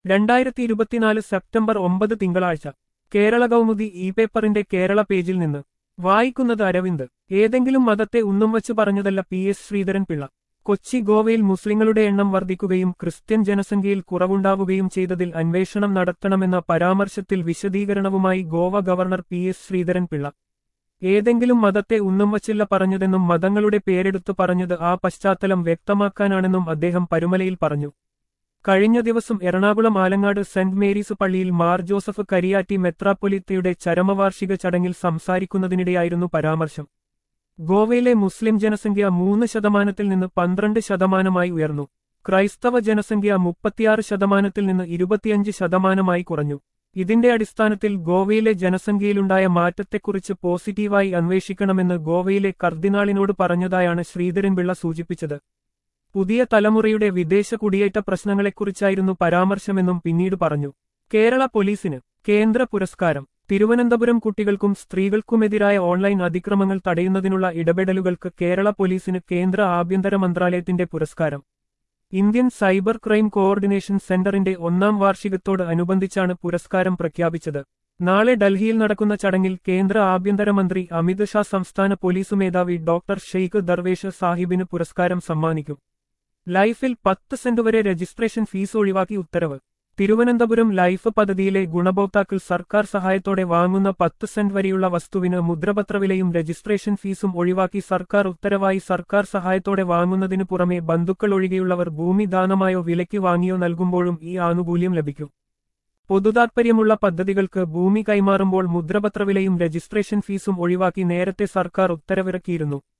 രണ്ടായിരത്തി ഇരുപത്തിനാല് സെപ്റ്റംബർ ഒമ്പത് തിങ്കളാഴ്ച കേരള കൗമുദി ഇ പേപ്പറിന്റെ കേരള പേജിൽ നിന്ന് വായിക്കുന്നത് അരവിന്ദ് ഏതെങ്കിലും മതത്തെ ഉന്നം വച്ച് പറഞ്ഞതല്ല പി എസ് ശ്രീധരൻ പിള്ള കൊച്ചി ഗോവയിൽ മുസ്ലിങ്ങളുടെ എണ്ണം വർദ്ധിക്കുകയും ക്രിസ്ത്യൻ ജനസംഖ്യയിൽ കുറവുണ്ടാവുകയും ചെയ്തതിൽ അന്വേഷണം നടത്തണമെന്ന പരാമർശത്തിൽ വിശദീകരണവുമായി Goa governor P S Sreedharan Pillai ഏതെങ്കിലും മതത്തെ ഉന്നം വച്ചില്ല പറഞ്ഞതെന്നും മതങ്ങളുടെ പേരെടുത്തു പറഞ്ഞത് ആ പശ്ചാത്തലം വ്യക്തമാക്കാനാണെന്നും അദ്ദേഹം പരുമലയിൽ പറഞ്ഞു കഴിഞ്ഞ ദിവസം എറണാകുളം ആലങ്ങാട് സെന്റ് മേരീസ് പള്ളിയിൽ മാർ ജോസഫ് കരിയാറ്റി മെത്രാപ്പൊലിത്തയുടെ ചരമവാർഷിക ചടങ്ങിൽ സംസാരിക്കുന്നതിനിടെയായിരുന്നു പരാമർശം ഗോവയിലെ മുസ്ലിം ജനസംഖ്യ മൂന്ന് ശതമാനത്തിൽ നിന്ന് പന്ത്രണ്ട് ശതമാനമായി ഉയർന്നു ക്രൈസ്തവ ജനസംഖ്യ മുപ്പത്തിയാറ് ശതമാനത്തിൽ നിന്ന് ഇരുപത്തിയഞ്ച് ശതമാനമായി കുറഞ്ഞു ഇതിന്റെ അടിസ്ഥാനത്തിൽ ഗോവയിലെ ജനസംഖ്യയിലുണ്ടായ മാറ്റത്തെക്കുറിച്ച് പോസിറ്റീവായി അന്വേഷിക്കണമെന്ന് ഗോവയിലെ കർദിനാളിനോട് പറഞ്ഞതായാണ് ശ്രീധരൻപിള്ള സൂചിപ്പിച്ചത് പുതിയ തലമുറയുടെ വിദേശ കുടിയേറ്റ പ്രശ്നങ്ങളെക്കുറിച്ചായിരുന്നു പരാമർശമെന്നും പിന്നീട് പറഞ്ഞു കേരള പോലീസിന് കേന്ദ്ര പുരസ്കാരം തിരുവനന്തപുരം കുട്ടികൾക്കും സ്ത്രീകൾക്കുമെതിരായ ഓൺലൈൻ അതിക്രമങ്ങൾ തടയുന്നതിനുള്ള ഇടപെടലുകൾക്ക് കേരള പോലീസിന് കേന്ദ്ര ആഭ്യന്തര മന്ത്രാലയത്തിന്റെ പുരസ്കാരം ഇന്ത്യൻ സൈബർ ക്രൈം കോർഡിനേഷൻ സെന്ററിന്റെ ഒന്നാം വാർഷികത്തോട് അനുബന്ധിച്ചാണ് പുരസ്കാരം പ്രഖ്യാപിച്ചത് നാളെ ഡൽഹിയിൽ നടക്കുന്ന ചടങ്ങിൽ കേന്ദ്ര ആഭ്യന്തരമന്ത്രി അമിത് ഷാ സംസ്ഥാന പോലീസ് മേധാവി ഡോക്ടർ ഷെയ്ഖ് ദർവേഷ് സാഹിബിന് പുരസ്കാരം സമ്മാനിക്കും ലൈഫിൽ പത്ത് സെന്റ് വരെ രജിസ്ട്രേഷൻ ഫീസ് ഒഴിവാക്കി ഉത്തരവ് തിരുവനന്തപുരം ലൈഫ് പദ്ധതിയിലെ ഗുണഭോക്താക്കൾ സർക്കാർ സഹായത്തോടെ വാങ്ങുന്ന പത്ത് സെന്റ് വരെയുള്ള വസ്തുവിന് മുദ്രപത്രവിലയും രജിസ്ട്രേഷൻ ഫീസും ഒഴിവാക്കി സർക്കാർ ഉത്തരവായി സർക്കാർ സഹായത്തോടെ വാങ്ങുന്നതിനു പുറമെ ബന്ധുക്കൾ ഒഴികെയുള്ളവർ ഭൂമി ദാനമായോ വിലയ്ക്ക് വാങ്ങിയോ നൽകുമ്പോഴും ഈ ആനുകൂല്യം ലഭിക്കും പൊതുതാത്പര്യമുള്ള പദ്ധതികൾക്ക് ഭൂമി കൈമാറുമ്പോൾ മുദ്രപത്രവിലയും രജിസ്ട്രേഷൻ ഫീസും ഒഴിവാക്കി നേരത്തെ സർക്കാർ ഉത്തരവിറക്കിയിരുന്നു